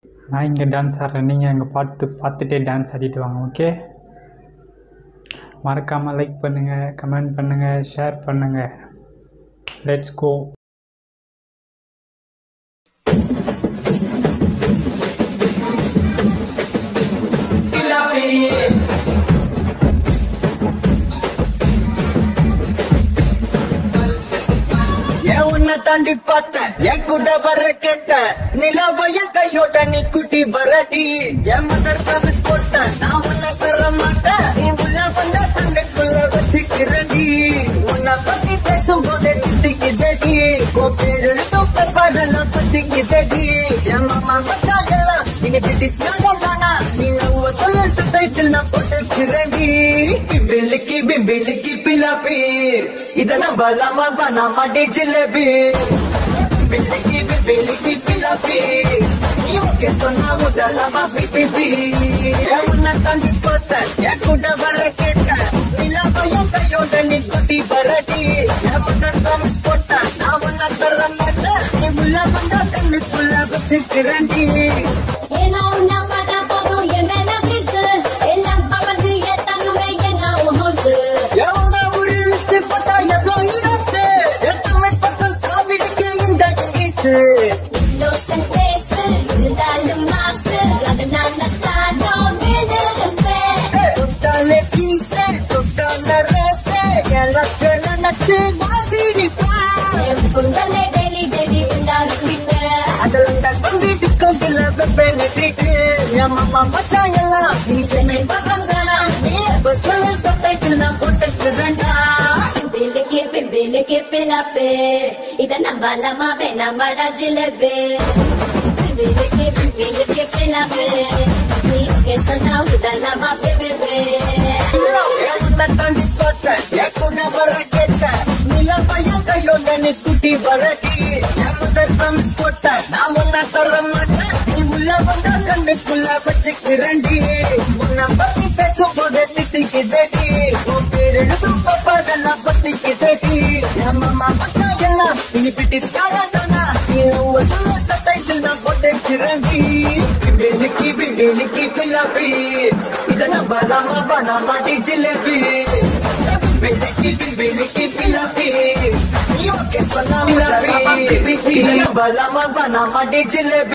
நான் இங்கே டான்ஸ் ஆடுறேன் நீங்கள் அங்கே பார்த்து பார்த்துட்டே டான்ஸ் ஆடிட்டு வாங்க ஓகே மறக்காமல் லைக் பண்ணுங்கள் கமெண்ட் பண்ணுங்கள் ஷேர் பண்ணுங்கள் லெட்ஸ் கோ என் உன்னை தாண்டி பார்த்தேன் என் கூட வர கேட்டேன் நிலவைய கையோட்ட நீ குட்டி வரடி என் மதர் ப்ராமிஸ் போட்டேன் நான் உன்னை பெற மாட்டேன் நீ உள்ள வந்த தண்டைக்குள்ள வச்சுக்கிறடி உன்னை பத்தி பேசும்போதே திட்டிக்குதடி பேர் எழுத்தும் பெப்பாடெல்லாம் பத்திக்குதடி என் மாமா மச்சான் எல்லாம் நீங்க பிரிட்டிஷ் தானா நீ லவ் சொல்ல சப்டைட்டில் நான் போட்டுக்கிறேன்டி பிம்பிலிக்கி பிம்பிலிக்கி பிலாப்பி இத நம்பலாமா பண்ணாமா டி ஜிலேபி பிம்பிலிக்கி பிம்பிலிக்கி பிலாப்பி நீ ஓகே சொன்னா முதலாமா பிபிபி உன்னை தாண்டி பார்த்தேன் என் கூட வர கேட்டேன் நிலவையும் கையோட நீ குட்டி வரடி என் முன்னாடி ப்ராமிஸ் போட்டேன் நான் உன்னை தர மாட்டேன் நீ உள்ள வந்தா கண்ணுக்குள்ள வச்சுக்கிறேன்டி ஏன்னா உன்னை பார்த்தா போதும் என் மேல பிரிசு. எல்லாம் பவர்ந்து ஏத்தணுமே எங்க உன் house. எவங்க ஒரு லிஸ்ட் போட்டா எவ்வளோ ஹீரோஸ் எத்தனை பக்கம் காவிடிக்க இந்த இங்கிலீஷ் Innocent face, இருந்தாலும் மாசு. அதனால தான் நான் விழுந்திருப்பேன். தொட்டாலே பீஸ் தொட்டால ரேஸ் எனக்கு நினைச்சு நான் சிரிப்பேன் என் குண்டலே daily daily கொண்டாடுவீங்க. அதெல்லாம் தான் வந்து டிஸ்கவுண்ட்ல வெப்பேன் ட்ரீட் என் மாமா மச்சான் எல்லாம் நீ சென்னை பக்கம் தானா? நீ எப்ப சொல்லு subtitle நான் போட்டுக்கிறேன்டா. பிம்பிலிக்கி பிம்பிலிக்கி பிலாப்பு. இத நம்பலாமா வேணாமாடா ஜிலேபி. பிம்பிலிக்கி பிம்பிலிக்கி பிலாப்பு. நீ okay சொன்னா விடலாமா பிபிபி. உன்னை தாண்டி பார்த்தேன் என் கூட வர கேட்டேன் நிலவையும் கையோட நீ குட்டி வரடி என் முதல் ப்ராமிஸ் போட்டேன் நான் உன்னை தர மாட்டேன் நீ உள்ள வந்தா கண்ணுக்குள்ள வச்சுக்கிறேன்டி உன்னை பத்தி பேசும் போது திட்டிக்குதடி உன் பேர் எழுதும் பப்பாதெல்லாம் பத்திக்குதடி என் மாமா மச்சான் எல்லாம் இனி பிட்டிஸ்காரன் தானா நீ லவ் சொல்ல சட்டையில் நான் போட்டுக்கிறேன்டி பிம்பிலிக்கி பிம்பிலிக்கி பில்லாப்பி இத நம்பலாமா பண்ணாமா டி ஜிலேபி பிம்பிலிக்கி பிம்பிலிக்கி பில்லாப்பி நீ ஓகே சொன்னா பில்லாப்பி இத நம்பலாமா பண்ணாமா டி ஜிலேபி